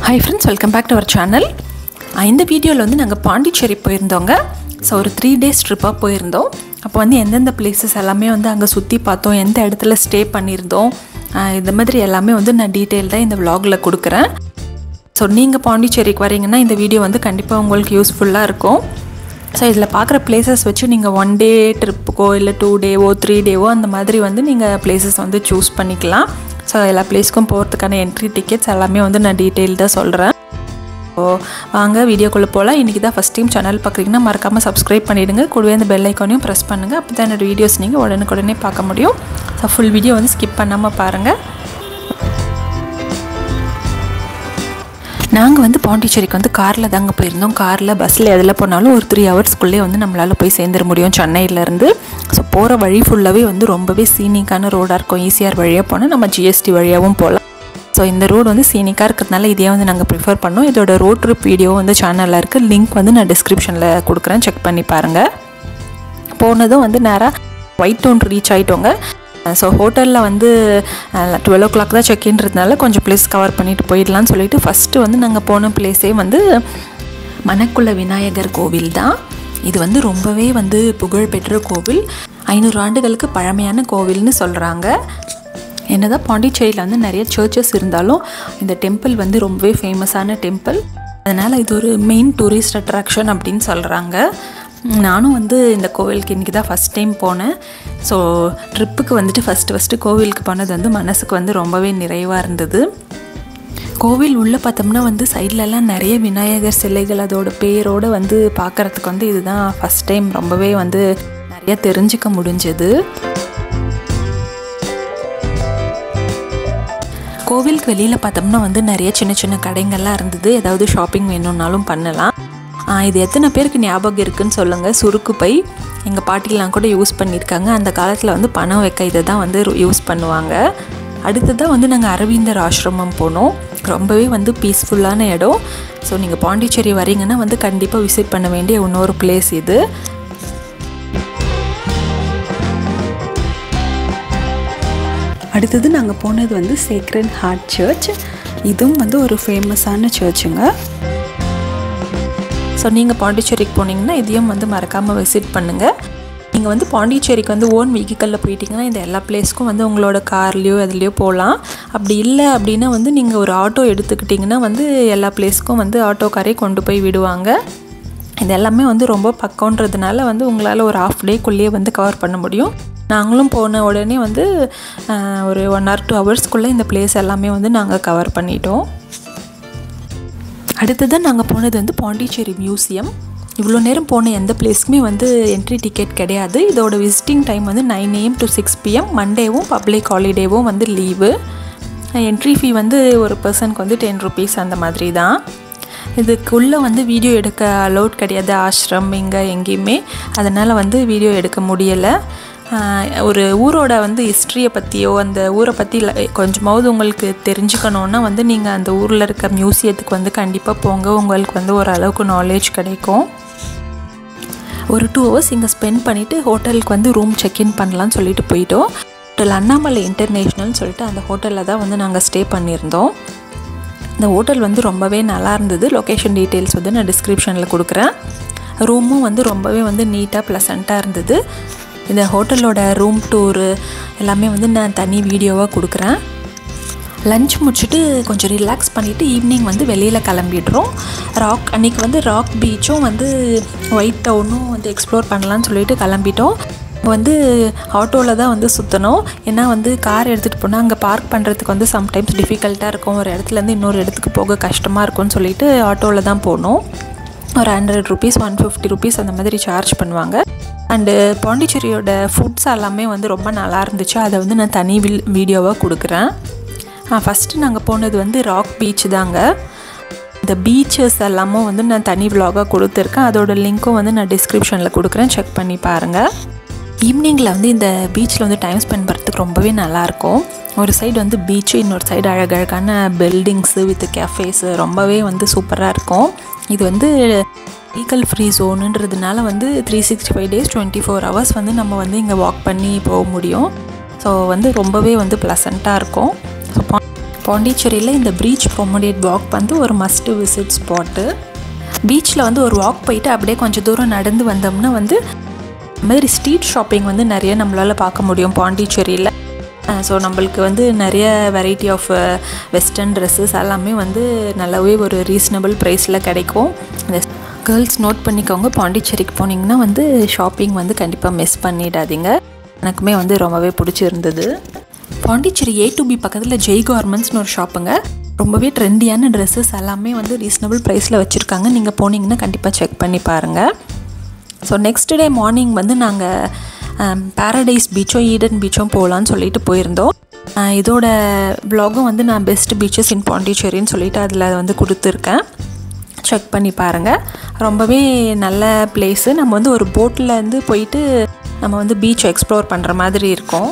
hi friends welcome back to our channel இந்த வீடியோவில் வந்து நாங்கள் பாண்டிச்சேரி போயிருந்தோங்க ஸோ ஒரு த்ரீ டேஸ் ட்ரிப்பாக போயிருந்தோம் அப்போ வந்து எந்தெந்த பிளேசஸ் எல்லாமே வந்து அங்கே சுற்றி பார்த்தோம் எந்த இடத்துல ஸ்டே பண்ணியிருந்தோம் ஆஹ் இந்த மாதிரி எல்லாமே வந்து நான் டீட்டெயில்டாக இந்த vlogல கொடுக்குறேன் ஸோ நீங்கள் பாண்டிச்சேரிக்கு வரீங்கன்னா இந்த வீடியோ வந்து கண்டிப்பாக உங்களுக்கு யூஸ்ஃபுல்லாக இருக்கும் ஸோ இதில் பார்க்குற பிளேசஸ் வச்சு நீங்கள் ஒன் டே ட்ரிப்புக்கோ இல்லை டூ டேவோ த்ரீ டேவோ அந்த மாதிரி வந்து நீங்கள் பிளேசஸ் வந்து சூஸ் பண்ணிக்கலாம் ஸோ எல்லா பிளேஸ்க்கும் போகிறதுக்கான என்ட்ரி டிக்கெட்ஸ் எல்லாமே வந்து நான் டீட்டெயில்டாக சொல்கிறேன் ஸோ வாங்க வீடியோக்குள்ளே போகலாம் இன்றைக்கி தான் ஃபஸ்ட் டைம் சேனல் பார்க்குறீங்கன்னா மறக்காமல் சப்ஸ்கிரைப் பண்ணிவிடுங்க கூடவே அந்த பெல் ஐக்கானையும் ப்ரெஸ் பண்ணுங்கள் அப்போ தான் என்னோடய வீடியோஸ் நீங்கள் உடனுக்குடனே பார்க்க முடியும் ஸோ ஃபுல் வீடியோ வந்து ஸ்கிப் பண்ணாமல் பாருங்கள் நாங்கள் வந்து பாண்டிச்சேரிக்கு வந்து காரில் தாங்க போயிருந்தோம் காரில் பஸ்ஸில் எதில் போனாலும் ஒரு த்ரீ ஹவர்ஸ்க்குள்ளே வந்து நம்மளால் போய் சேர்ந்துட முடியும் சென்னையிலேருந்து ஸோ போகிற வழி ஃபுல்லாகவே வந்து ரொம்பவே சீனிக்கான ரோடாக இருக்கும் ஈஸிஆர் வழியாக போனால் நம்ம ஜிஎஸ்டி வழியாகவும் போகலாம் ஸோ இந்த ரோடு வந்து சீனிக்காக இருக்கிறதுனால இதே வந்து நாங்கள் ப்ரிஃபர் பண்ணோம் இதோட ரோட் ட்ரிப் வீடியோ வந்து சேனலில் இருக்குது லிங்க் வந்து நான் டிஸ்கிரிப்ஷனில் கொடுக்குறேன் செக் பண்ணி பாருங்கள் போனதும் வந்து நேராக ஒயிட் டவுன் ரீச் ஆகிட்டோங்க ஸோ ஹோட்டலில் வந்து டுவெல் ஓ கிளாக் தான் செக்இன்றதுனால கொஞ்சம் பிளேஸ் கவர் பண்ணிட்டு போயிடலாம்னு சொல்லிட்டு ஃபஸ்ட்டு வந்து நாங்கள் போன பிளேஸே வந்து மணக்குள விநாயகர் கோவில் தான் இது வந்து ரொம்பவே வந்து புகழ்பெற்ற கோவில் ஐநூறு ஆண்டுகளுக்கு பழமையான கோவில்னு சொல்கிறாங்க என்னதான் பாண்டிச்சேரியில் வந்து நிறைய சர்ச்சஸ் இருந்தாலும் இந்த டெம்பிள் வந்து ரொம்பவே ஃபேமஸான டெம்பிள் அதனால் இது ஒரு மெயின் டூரிஸ்ட் அட்ராக்ஷன் அப்படின்னு சொல்கிறாங்க நானும் வந்து இந்த கோவிலுக்கு இன்றைக்கி தான் ஃபஸ்ட் டைம் போனேன் ஸோ ட்ரிப்புக்கு வந்துட்டு ஃபஸ்ட்டு ஃபஸ்ட்டு கோவிலுக்கு போனது வந்து மனசுக்கு வந்து ரொம்பவே நிறைவாக இருந்தது கோவில் உள்ளே பார்த்தோம்னா வந்து சைட்லலாம் நிறைய விநாயகர் சிலைகள் அதோட பேரோடு வந்து பார்க்குறதுக்கு வந்து இதுதான் ஃபஸ்ட் டைம் ரொம்பவே வந்து நிறைய தெரிஞ்சுக்க முடிஞ்சது கோவிலுக்கு வெளியில் பார்த்தோம்னா வந்து நிறைய சின்ன சின்ன கடைங்கள்லாம் இருந்தது ஏதாவது ஷாப்பிங் வேணும்னாலும் பண்ணலாம் ஆஹ் இது எத்தனை பேருக்கு ஞாபகம் இருக்குன்னு சொல்லுங்கள் சுருக்கு பை எங்கள் பாட்டிலாம் கூட யூஸ் பண்ணியிருக்காங்க அந்த காலத்தில் வந்து பணம் வைக்க இதை தான் வந்து யூஸ் பண்ணுவாங்க அடுத்ததாக வந்து நாங்கள் அரவிந்தர் ஆசிரமம் போனோம் ரொம்பவே வந்து பீஸ்ஃபுல்லான இடம் ஸோ நீங்கள் பாண்டிச்சேரி வரீங்கன்னா வந்து கண்டிப்பாக விசிட் பண்ண வேண்டிய இன்னொரு பிளேஸ் இது அடுத்தது நாங்கள் போனது வந்து சேக்ரன் ஹார்ட் சர்ச் இதுவும் வந்து ஒரு ஃபேமஸான சர்ச்சுங்க ஸோ நீங்கள் பாண்டிச்சேரிக்கு போனீங்கன்னா இதையும் வந்து மறக்காமல் விசிட் பண்ணுங்கள் நீங்கள் வந்து பாண்டிச்சேரிக்கு வந்து ஓன் வெஹிக்கலில் போயிட்டீங்கன்னா இந்த எல்லா பிளேஸ்க்கும் வந்து உங்களோட கார்லேயோ அதுலேயோ போகலாம் அப்படி இல்லை அப்படின்னா வந்து நீங்கள் ஒரு ஆட்டோ எடுத்துக்கிட்டிங்கன்னா வந்து எல்லா பிளேஸ்க்கும் வந்து ஆட்டோக்காரே கொண்டு போய் விடுவாங்க இது எல்லாமே வந்து ரொம்ப பக்கம்ன்றதுனால வந்து உங்களால் ஒரு ஆஃப் டேக்குள்ளேயே வந்து கவர் பண்ண முடியும் நாங்களும் போன உடனே வந்து ஆஹ், ஒரு ஒன் ஆர் டூ ஹவர்ஸ்க்குள்ளே இந்த பிளேஸ் எல்லாமே வந்து நாங்கள் கவர் பண்ணிட்டோம் அடுத்ததாக நாங்கள் போனது வந்து பாண்டிச்சேரி மியூசியம் இவ்வளோ நேரம் போன எந்த பிளேஸ்க்குமே வந்து என்ட்ரி டிக்கெட் கிடையாது இதோட விசிட்டிங் டைம் வந்து nine AM to six PM மண்டேவும் பப்ளிக் ஹாலிடேவும் வந்து லீவு என்ட்ரி ஃபீ வந்து ஒரு பர்சனுக்கு வந்து டென் ருபீஸ் அந்த மாதிரி தான் இதுக்குள்ளே வந்து வீடியோ எடுக்க அலோட் கிடையாது ஆஷ்ரம் இங்கே எங்கேயுமே அதனால் வந்து வீடியோ எடுக்க முடியலை ஆஹ் ஒரு ஊரோட வந்து ஹிஸ்ட்ரியை பற்றியோ அந்த ஊரை பற்றி கொஞ்சமாவது உங்களுக்கு தெரிஞ்சுக்கணுன்னா வந்து நீங்கள் அந்த ஊரில் இருக்க மியூசியத்துக்கு வந்து கண்டிப்பாக போங்க உங்களுக்கு வந்து ஓரளவுக்கு நாலேஜ் கிடைக்கும் ஒரு டூ ஹவர்ஸ் இங்கே ஸ்பெண்ட் பண்ணிவிட்டு ஹோட்டலுக்கு வந்து ரூம் செக்இன் பண்ணலான்னு சொல்லிட்டு போயிட்டோம் ஹோட்டல் அண்ணாமலை இன்டர்நேஷ்னல்னு சொல்லிட்டு அந்த ஹோட்டலில் தான் வந்து நாங்கள் ஸ்டே பண்ணியிருந்தோம் இந்த ஹோட்டல் வந்து ரொம்பவே நல்லா இருந்தது லொக்கேஷன் டீட்டெயில்ஸ் வந்து நான் டிஸ்கிரிப்ஷனில் கொடுக்குறேன் ரூமும் வந்து ரொம்பவே வந்து நீட்டாக ப்ளசண்ட்டாக இருந்தது இந்த ஹோட்டலோட ரூம் டூரு எல்லாமே வந்து நான் தனி வீடியோவாக கொடுக்குறேன் லஞ்ச் முடிச்சுட்டு கொஞ்சம் ரிலாக்ஸ் பண்ணிவிட்டு ஈவினிங் வந்து வெளியில் கிளம்பிடுறோம் ராக் அன்றைக்கி வந்து ராக் பீச்சும் வந்து ஒயிட் டவுனும் வந்து எக்ஸ்ப்ளோர் பண்ணலான்னு சொல்லிட்டு கிளம்பிட்டோம் வந்து ஆட்டோவில் தான் வந்து சுற்றணும் ஏன்னா வந்து கார் எடுத்துகிட்டு போனால் அங்கே பார்க் பண்ணுறதுக்கு வந்து சம்டைம்ஸ் டிஃபிகல்ட்டாக இருக்கும் ஒரு இடத்துலேருந்து இன்னொரு இடத்துக்கு போக கஷ்டமாக இருக்கும்னு சொல்லிட்டு ஆட்டோவில் தான் போனோம் ஒரு hundred rupees one fifty rupees அந்த மாதிரி சார்ஜ் பண்ணுவாங்க அண்டு பாண்டிச்சேரியோட ஃபுட்ஸ் எல்லாமே வந்து ரொம்ப நல்லா இருந்துச்சு அதை வந்து நான் தனி வில் வீடியோவாக கொடுக்குறேன் ஃபஸ்ட்டு நாங்கள் போனது வந்து ராக் பீச் தாங்க இந்த பீச்சஸ் எல்லாமும் வந்து நான் தனி விலாகாக கொடுத்துருக்கேன் அதோட லிங்க்கும் வந்து நான் டிஸ்கிரிப்ஷனில் கொடுக்குறேன் செக் பண்ணி பாருங்கள் ஈவினிங்கில் வந்து இந்த பீச்சில் வந்து டைம் ஸ்பெண்ட் பண்ணுறதுக்கு ரொம்பவே நல்லாயிருக்கும் ஒரு சைடு வந்து பீச்சு இன்னொரு சைடு அழகழகான பில்டிங்ஸு வித் கேஃபேஸு ரொம்பவே வந்து சூப்பராக இருக்கும் இது வந்து வெஹிக்கல் ஃப்ரீ ஜோனுன்றதுனால வந்து three sixty five days twenty four hours வந்து நம்ம வந்து இங்கே வாக் பண்ணி போக முடியும் ஸோ வந்து ரொம்பவே வந்து ப்ளசண்ட்டாக இருக்கும் ஸோ பாண்டிச்சேரியில் இந்த ப்ரீச் ப்ரொமோடியட் வாக் வந்து ஒரு மஸ்ட் விசிட் ஸ்பாட்டு பீச்சில் வந்து ஒரு வாக் போயிட்டு அப்படியே கொஞ்சம் தூரம் நடந்து வந்தோம்னா வந்து இந்த மாதிரி ஸ்ட்ரீட் ஷாப்பிங் வந்து நிறைய நம்மளால் பார்க்க முடியும் பாண்டிச்சேரியில் ஸோ நம்மளுக்கு வந்து நிறைய வெரைட்டி ஆஃப் வெஸ்டர்ன் ட்ரெஸ்ஸஸ் எல்லாமே வந்து நல்லாவே ஒரு ரீசனபிள் ப்ரைஸில் கிடைக்கும் கேர்ள்ஸ் நோட் பண்ணிக்கோங்க பாண்டிச்சேரிக்கு போனீங்கன்னா வந்து ஷாப்பிங் வந்து கண்டிப்பாக மிஸ் பண்ணிடாதீங்க எனக்குமே வந்து ரொம்பவே பிடிச்சிருந்தது பாண்டிச்சேரி ஏ டு பி பக்கத்தில் ஜெய் கார்மெண்ட்ஸ்னு ஒரு ஷாப்புங்க ரொம்பவே ட்ரெண்டியான ட்ரெஸ்ஸஸ் எல்லாமே வந்து ரீசனபிள் ப்ரைஸில் வச்சுருக்காங்க நீங்கள் போனீங்கன்னா கண்டிப்பாக செக் பண்ணி பாருங்கள் ஸோ நெக்ஸ்ட் டே மார்னிங் வந்து நாங்கள் பாரடைஸ் பீச்சும் ஈடன் பீச்சும் போகலான்னு சொல்லிட்டு போயிருந்தோம் இதோட ப்ளாகும் வந்து நான் பெஸ்ட் பீச்சஸ் இன் பாண்டிச்சேரின்னு சொல்லிட்டு அதில் வந்து கொடுத்துருக்கேன் செக் பண்ணி பாருங்கள் ரொம்பவே நல்ல பிளேஸு நம்ம வந்து ஒரு போட்டிலேருந்து போயிட்டு நம்ம வந்து பீச் எக்ஸ்ப்ளோர் பண்ணுற மாதிரி இருக்கும்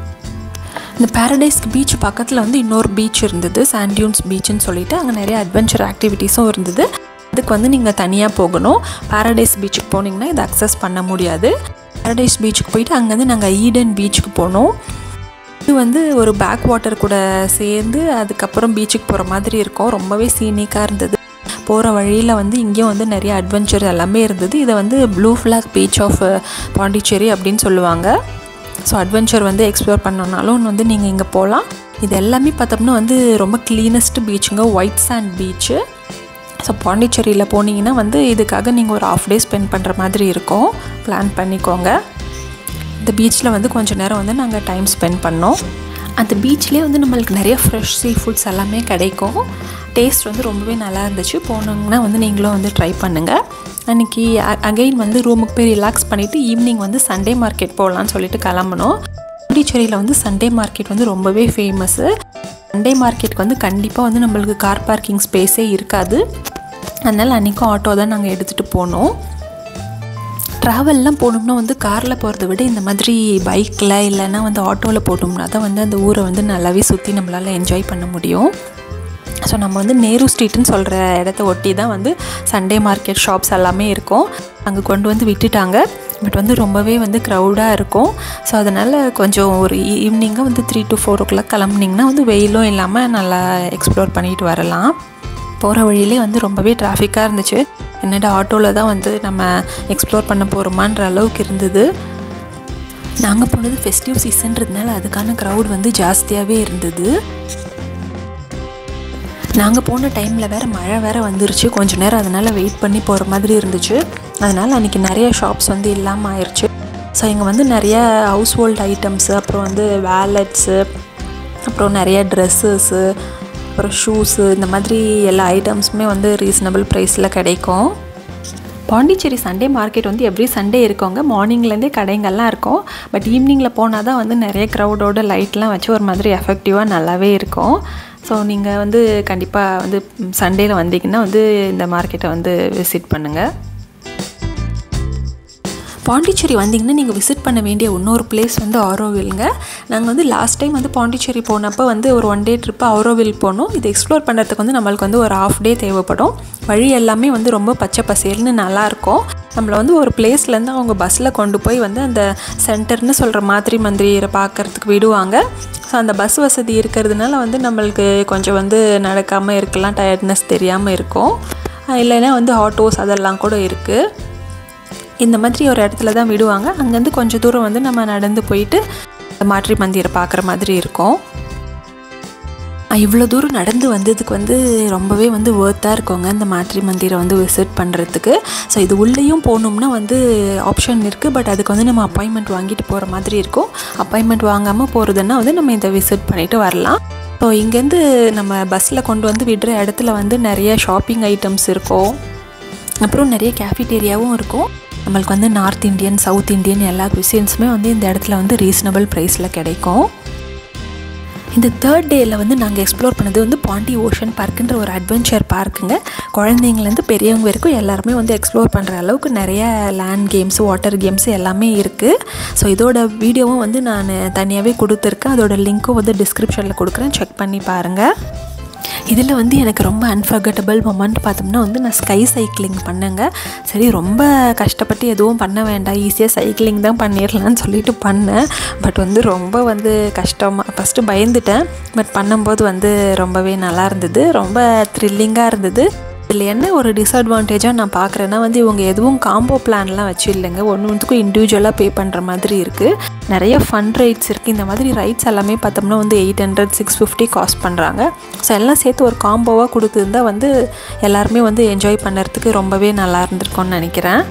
இந்த பாரடைஸ் பீச் பக்கத்தில் வந்து இன்னொரு பீச் இருந்தது சாண்டியூன்ஸ் பீச்சுன்னு சொல்லிட்டு அங்கே நிறைய அட்வென்ச்சர் ஆக்டிவிட்டீஸும் இருந்தது அதுக்கு வந்து நீங்கள் தனியாக போகணும் பாரடைஸ் பீச்சுக்கு போனீங்கன்னா இதை அக்சஸ் பண்ண முடியாது பாரடைஸ் பீச்சுக்கு போயிட்டு அங்கேருந்து நாங்கள் ஈடன் பீச்சுக்கு போனோம் இது வந்து ஒரு பேக் வாட்டர் கூட சேர்ந்து அதுக்கப்புறம் பீச்சுக்கு போகிற மாதிரி இருக்கும் ரொம்பவே சீனிக்காக இருந்தது போகிற வழியில் வந்து இங்கேயும் வந்து நிறைய அட்வென்ச்சர் எல்லாமே இருந்தது இதை வந்து blue flag beach of Pondicherry அப்படின்னு சொல்லுவாங்க ஸோ அட்வென்ச்சர் வந்து எக்ஸ்ப்ளோர் பண்ணனாலும் வந்து நீங்கள் இங்கே போகலாம் இது எல்லாமே பார்த்தோம்னா வந்து ரொம்ப க்ளீனஸ்ட் பீச்சுங்க ஒயிட் சாண்ட் பீச்சு ஸோ பாண்டிச்சேரியில் போனீங்கன்னா வந்து இதுக்காக நீங்கள் ஒரு ஆஃப் டே ஸ்பெண்ட் பண்ணுற மாதிரி இருக்கும் பிளான் பண்ணிக்கோங்க இந்த பீச்சில் வந்து கொஞ்சம் நேரம் வந்து நாங்கள் டைம் ஸ்பெண்ட் பண்ணோம் அந்த பீச்லேயே வந்து நம்மளுக்கு நிறைய ஃப்ரெஷ் சீ ஃபுட்ஸ் எல்லாமே கிடைக்கும் டேஸ்ட் வந்து ரொம்பவே நல்லா இருந்துச்சு போனோங்கன்னா வந்து நீங்களும் வந்து ட்ரை பண்ணுங்கள் அன்றைக்கி அகெயின் வந்து ரூமுக்கு போய் ரிலாக்ஸ் பண்ணிவிட்டு ஈவினிங் வந்து சண்டே மார்க்கெட் போகலான்னு சொல்லிட்டு கிளம்பணும் பாண்டிச்சேரியில் வந்து சண்டே மார்க்கெட் வந்து ரொம்பவே ஃபேமஸ்ஸு சண்டே மார்க்கெட்டுக்கு வந்து கண்டிப்பாக வந்து நம்மளுக்கு கார் பார்க்கிங் ஸ்பேஸே இருக்காது அதனால் அன்றைக்கும் ஆட்டோ தான் நாங்கள் எடுத்துகிட்டு போனோம் ட்ராவல்லாம் போனோம்னா வந்து காரில் போகிறத விட இந்த மாதிரி பைக்கில் இல்லைன்னா வந்து ஆட்டோவில் போட்டோம்னா தான் வந்து அந்த ஊரை வந்து நல்லாவே சுற்றி நம்மளால் என்ஜாய் பண்ண முடியும் ஸோ நம்ம வந்து நேரு ஸ்ட்ரீட்டுன்னு சொல்கிற இடத்த ஒட்டி தான் வந்து சண்டே மார்க்கெட் ஷாப்ஸ் எல்லாமே இருக்கும் அங்கே கொண்டு வந்து விட்டுட்டாங்க பட் வந்து ரொம்பவே வந்து க்ரௌடாக இருக்கும் ஸோ அதனால் கொஞ்சம் ஒரு ஈவினிங்காக வந்து three to four o'clock கிளம்புனிங்கன்னா வந்து வெயிலும் இல்லாமல் நல்லா எக்ஸ்ப்ளோர் பண்ணிட்டு வரலாம் போகிற வழியிலே வந்து ரொம்பவே டிராஃபிக்காக இருந்துச்சு என்னடா ஆட்டோவில் தான் வந்து நம்ம எக்ஸ்ப்ளோர் பண்ண போகிறோமான்ற அளவுக்கு இருந்தது நாங்கள் போனது ஃபெஸ்டிவ் சீசன்றதுனால அதுக்கான க்ரௌட் வந்து ஜாஸ்தியாகவே இருந்தது நாங்கள் போன டைமில் வேறு மழை வேறு வந்துருச்சு கொஞ்சம் நேரம் அதனால் வெயிட் பண்ணி போகிற மாதிரி இருந்துச்சு அதனால் அன்றைக்கி நிறைய ஷாப்ஸ் வந்து இல்லாமல் ஆயிடுச்சு ஸோ இங்கே வந்து நிறைய ஹவுஸ் ஹோல்ட் ஐட்டம்ஸு அப்புறம் வந்து வேலட்ஸு அப்புறம் நிறைய ட்ரெஸ்ஸஸ்ஸு அப்புறம் ஷூஸு இந்த மாதிரி எல்லா ஐட்டம்ஸுமே வந்து ரீசனபிள் ப்ரைஸில் கிடைக்கும் பாண்டிச்சேரி சண்டே மார்க்கெட் வந்து எவ்ரி சண்டே இருக்கவங்க மார்னிங்லேருந்தே கடைங்கள்லாம் இருக்கும் பட் ஈவினிங்கில் போனால் தான் வந்து நிறைய க்ரௌடோட லைட்லாம் வச்சு ஒரு மாதிரி எஃபெக்டிவாக நல்லாவே இருக்கும் ஸோ நீங்கள் வந்து கண்டிப்பாக வந்து சண்டேயில் வந்தீங்கன்னா வந்து இந்த மார்க்கெட்டை வந்து விசிட் பண்ணுங்கள் பாண்டிச்சேரி வந்தீங்கன்னா நீங்கள் விசிட் பண்ண வேண்டிய இன்னொரு பிளேஸ் வந்து ஆரோவில்ங்க நாங்கள் வந்து லாஸ்ட் டைம் வந்து பாண்டிச்சேரி போனப்போ வந்து ஒரு ஒன் டே ட்ரிப்பு ஆரோவில் போனோம் இது எக்ஸ்ப்ளோர் பண்ணுறதுக்கு வந்து நம்மளுக்கு வந்து ஒரு ஆஃப் டே தேவைப்படும் வழி எல்லாமே வந்து ரொம்ப பச்சை பசேல்னு நல்லாயிருக்கும் நம்மளை வந்து ஒரு பிளேஸ்லேருந்து அவங்க பஸ்ஸில் கொண்டு போய் வந்து அந்த சென்டர்னு சொல்கிற மாதிரி மந்திரியை பார்க்குறதுக்கு விடுவாங்க ஸோ அந்த பஸ் வசதி இருக்கிறதுனால வந்து நம்மளுக்கு கொஞ்சம் வந்து நடக்காமல் இருக்கலாம் டயர்ட்னஸ் தெரியாமல் இருக்கும் இல்லைன்னா வந்து ஆட்டோஸ் அதெல்லாம் கூட இருக்குது இந்த மாதிரி ஒரு இடத்துல தான் விடுவாங்க அங்கேருந்து கொஞ்சம் தூரம் வந்து நம்ம நடந்து போயிட்டு மாற்றி மந்திரை பார்க்குற மாதிரி இருக்கும் இவ்வளோ தூரம் நடந்து வந்ததுக்கு வந்து ரொம்பவே வந்து ஒர்த்தாக இருக்கோங்க இந்த மாற்றி மந்திரை வந்து விசிட் பண்ணுறதுக்கு ஸோ இது உள்ளேயும் போகணும்னா வந்து ஆப்ஷன் இருக்குது பட் அதுக்கு வந்து நம்ம அப்பாயின்மெண்ட் வாங்கிட்டு போகிற மாதிரி இருக்கும் அப்பாயின்மெண்ட் வாங்காமல் போகிறதுன்னா வந்து நம்ம இதை விசிட் பண்ணிவிட்டு வரலாம் ஸோ இங்கேருந்து நம்ம பஸ்ஸில் கொண்டு வந்து விடுற இடத்துல வந்து நிறைய ஷாப்பிங் ஐட்டம்ஸ் இருக்கும் அப்புறம் நிறைய கேஃபிடேரியாவும் இருக்கும் நம்மளுக்கு வந்து நார்த் இந்தியன் சவுத் இந்தியன் எல்லா குசின்ஸுமே வந்து இந்த இடத்துல வந்து ரீசனபிள் ப்ரைஸில் கிடைக்கும் இந்த தேர்ட் டேயில் வந்து நாங்கள் எக்ஸ்ப்ளோர் பண்ணது வந்து பாண்டி ஓஷன் பார்க்குன்ற ஒரு அட்வென்ச்சர் பார்க்குங்க குழந்தைங்கலேருந்து பெரியவங்க வரைக்கும் எல்லாருமே வந்து எக்ஸ்ப்ளோர் பண்ணுற அளவுக்கு நிறைய லேண்ட் கேம்ஸ் வாட்டர் கேம்ஸ் எல்லாமே இருக்குது ஸோ இதோட வீடியோவும் வந்து நான் தனியாகவே கொடுத்துருக்கேன் அதோட லிங்க்கும் வந்து டிஸ்கிரிப்ஷனில் கொடுக்குறேன் செக் பண்ணி பாருங்கள் இதில் வந்து எனக்கு ரொம்ப அன்ஃபர்கட்டபிள் மொமெண்ட் பார்த்தோம்னா வந்து நான் ஸ்கை சைக்கிளிங் பண்ணேங்க சரி ரொம்ப கஷ்டப்பட்டு எதுவும் பண்ண வேண்டாம் ஈஸியாக சைக்கிளிங் தான் பண்ணிடலான்னு சொல்லிட்டு பண்ணேன் பட் வந்து ரொம்ப வந்து கஷ்டமாக ஃபஸ்ட்டு பயந்துட்டேன் பட் பண்ணும்போது வந்து ரொம்பவே நல்லா இருந்தது ரொம்ப த்ரில்லிங்காக இருந்தது இதில் என்ன ஒரு டிஸ்அட்வான்டேஜாக நான் பார்க்குறேன்னா வந்து இவங்க எதுவும் காம்போ பிளான்லாம் வச்சு இல்லைங்க ஒன்று ஒன்றுக்கும் இண்டிவிஜுவலாக பே பண்ணுற மாதிரி இருக்குது நிறைய ஃபன் ரைட்ஸ் இருக்குது இந்த மாதிரி ரைட்ஸ் எல்லாமே பார்த்தோம்னா வந்து eight hundred six fifty cost பண்ணுறாங்க ஸோ எல்லாம் சேர்த்து ஒரு காம்போவாக கொடுத்துருந்தா வந்து எல்லாருமே வந்து என்ஜாய் பண்ணுறதுக்கு ரொம்பவே நல்லா இருந்திருக்கும்னு நினைக்கிறேன்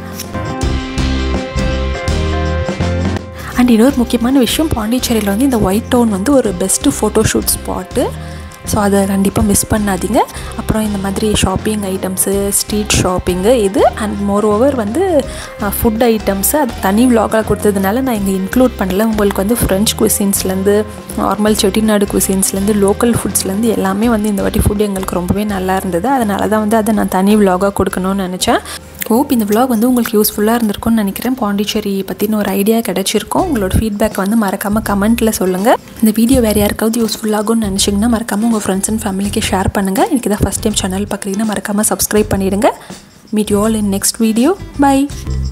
அண்ட் இன்னொரு முக்கியமான விஷயம் பாண்டிச்சேரியில் வந்து இந்த ஒயிட் டவுன் வந்து ஒரு பெஸ்ட்டு ஃபோட்டோஷூட் ஸ்பாட்டு ஸோ அதை கண்டிப்பாக மிஸ் பண்ணாதீங்க அப்புறம் இந்த மாதிரி ஷாப்பிங் ஐட்டம்ஸு ஸ்ட்ரீட் ஷாப்பிங்கு இது அண்ட் மோர் ஓவர் வந்து ஃபுட் ஐட்டம்ஸு அது தனி விலாகாக கொடுத்ததுனால நான் இங்கே இன்க்ளூட் பண்ணல உங்களுக்கு வந்து ஃப்ரெஞ்ச் குசின்ஸ்லேருந்து நார்மல் செட்டிநாடு குசின்ஸ்லேருந்து லோக்கல் ஃபுட்ஸ்லேருந்து எல்லாமே வந்து இந்த வாட்டி ஃபுட் எங்களுக்கு ரொம்பவே நல்லா இருந்தது அதனால தான் வந்து அதை நான் தனி விலாகாக கொடுக்கணும்னு நினச்சேன் ஹோப் இந்த vlog வந்து உங்களுக்கு யூஸ்ஃபுல்லாக இருந்திருக்கும்னு நினைக்கிறேன் பாண்டிச்சேரி பற்றின ஒரு ஐடியா கிடச்சிருக்கும் உங்களோட ஃபீட்பேக் வந்து மறக்காமல் கமெண்ட்டில் சொல்லுங்கள் இந்த வீடியோ வேறு யாருக்காவது யூஸ்ஃபுல்லாகும்னு நினச்சிங்கன்னா மறக்காமல் உங்கள் ஃப்ரெண்ட்ஸ் அண்ட் ஃபேமிலிக்கு ஷேர் பண்ணுங்கள் எனக்கு தான் ஃபஸ்ட் டைம் சேனல் பார்க்குறீங்கன்னா மறக்காமல் சப்ஸ்கிரைப் பண்ணிவிடுங்க meet you all in next video by